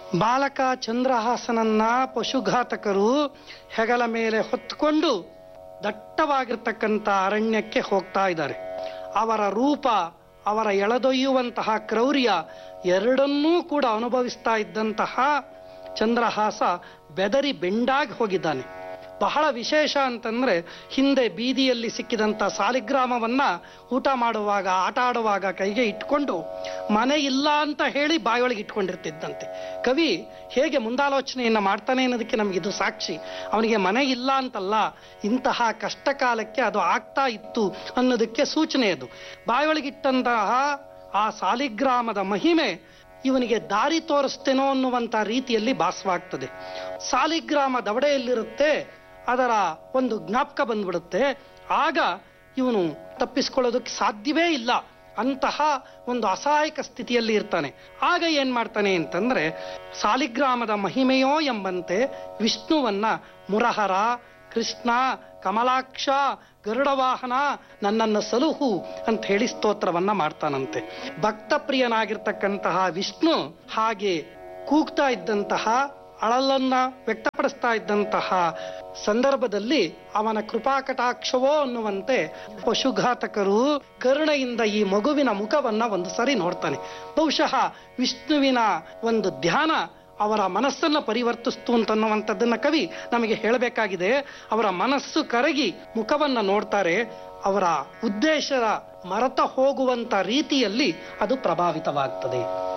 ಬಾಲಕ ಚಂದ್ರಹಾಸನನ್ನ ಪಶುಘಾತಕರು ಹೆಗಲ ಮೇಲೆ ಹೊತ್ತುಕೊಂಡು ದಟ್ಟವಾಗಿರ್ತಕ್ಕಂಥ ಅರಣ್ಯಕ್ಕೆ ಹೋಗ್ತಾ ಇದ್ದಾರೆ ಅವರ ರೂಪ ಅವರ ಎಳೆದೊಯ್ಯುವಂತಹ ಕ್ರೌರ್ಯ ಎರಡನ್ನೂ ಕೂಡ ಅನುಭವಿಸ್ತಾ ಇದ್ದಂತಹ ಚಂದ್ರಹಾಸ ಬೆದರಿ ಬೆಂಡಾಗಿ ಹೋಗಿದ್ದಾನೆ ಬಹಳ ವಿಶೇಷ ಅಂತಂದ್ರೆ ಹಿಂದೆ ಬೀದಿಯಲ್ಲಿ ಸಿಕ್ಕಿದಂಥ ಸಾಲಿಗ್ರಾಮವನ್ನ ಊಟ ಮಾಡುವಾಗ ಆಟ ಆಡುವಾಗ ಕೈಗೆ ಇಟ್ಕೊಂಡು ಮನೆ ಇಲ್ಲ ಅಂತ ಹೇಳಿ ಬಾಯೊಳಗೆ ಇಟ್ಕೊಂಡಿರ್ತಿದ್ದಂತೆ ಕವಿ ಹೇಗೆ ಮುಂದಾಲೋಚನೆಯನ್ನ ಮಾಡ್ತಾನೆ ಅನ್ನೋದಕ್ಕೆ ನಮಗಿದು ಸಾಕ್ಷಿ ಅವನಿಗೆ ಮನೆ ಇಲ್ಲ ಅಂತಲ್ಲ ಇಂತಹ ಕಷ್ಟ ಕಾಲಕ್ಕೆ ಅದು ಆಗ್ತಾ ಇತ್ತು ಅನ್ನೋದಕ್ಕೆ ಸೂಚನೆ ಅದು ಬಾಯೊಳಗಿಟ್ಟಂತಹ ಆ ಸಾಲಿಗ್ರಾಮದ ಮಹಿಮೆ ಇವನಿಗೆ ದಾರಿ ತೋರಿಸ್ತೇನೋ ಅನ್ನುವಂಥ ರೀತಿಯಲ್ಲಿ ಭಾಸವಾಗ್ತದೆ ಸಾಲಿಗ್ರಾಮ ದವಡೆಯಲ್ಲಿರುತ್ತೆ ಅದರ ಒಂದು ಜ್ಞಾಪಕ ಬಂದ್ಬಿಡುತ್ತೆ ಆಗ ಇವನು ತಪ್ಪಿಸ್ಕೊಳ್ಳೋದಕ್ಕೆ ಸಾಧ್ಯವೇ ಇಲ್ಲ ಅಂತಹ ಒಂದು ಅಸಹಾಯಕ ಸ್ಥಿತಿಯಲ್ಲಿ ಇರ್ತಾನೆ ಆಗ ಏನ್ ಮಾಡ್ತಾನೆ ಅಂತಂದ್ರೆ ಸಾಲಿಗ್ರಾಮದ ಮಹಿಮೆಯೋ ಎಂಬಂತೆ ವಿಷ್ಣುವನ್ನ ಮುರಹರ ಕೃಷ್ಣ ಕಮಲಾಕ್ಷ ಗರುಡವಾಹನ ನನ್ನನ್ನು ಸಲುಹು ಅಂತ ಹೇಳಿ ಸ್ತೋತ್ರವನ್ನ ಮಾಡ್ತಾನಂತೆ ಭಕ್ತ ಪ್ರಿಯನಾಗಿರ್ತಕ್ಕಂತಹ ವಿಷ್ಣು ಹಾಗೆ ಕೂಗ್ತಾ ಇದ್ದಂತಹ ಅಳಲನ್ನ ವ್ಯಕ್ತಪಡಿಸ್ತಾ ಇದ್ದಂತಹ ಸಂದರ್ಭದಲ್ಲಿ ಅವನ ಕೃಪಾ ಕಟಾಕ್ಷವೋ ಅನ್ನುವಂತೆ ಪಶುಘಾತಕರು ಕರುಣೆಯಿಂದ ಈ ಮಗುವಿನ ಮುಖವನ್ನ ಒಂದು ಸರಿ ನೋಡ್ತಾನೆ ಬಹುಶಃ ವಿಷ್ಣುವಿನ ಒಂದು ಧ್ಯಾನ ಅವರ ಮನಸ್ಸನ್ನ ಪರಿವರ್ತಿಸ್ತು ಅಂತನ್ನುವಂಥದ್ದನ್ನ ಕವಿ ನಮಗೆ ಹೇಳಬೇಕಾಗಿದೆ ಅವರ ಮನಸ್ಸು ಕರಗಿ ಮುಖವನ್ನ ನೋಡ್ತಾರೆ ಅವರ ಉದ್ದೇಶದ ಮರೆತ ಹೋಗುವಂತ ರೀತಿಯಲ್ಲಿ ಅದು ಪ್ರಭಾವಿತವಾಗ್ತದೆ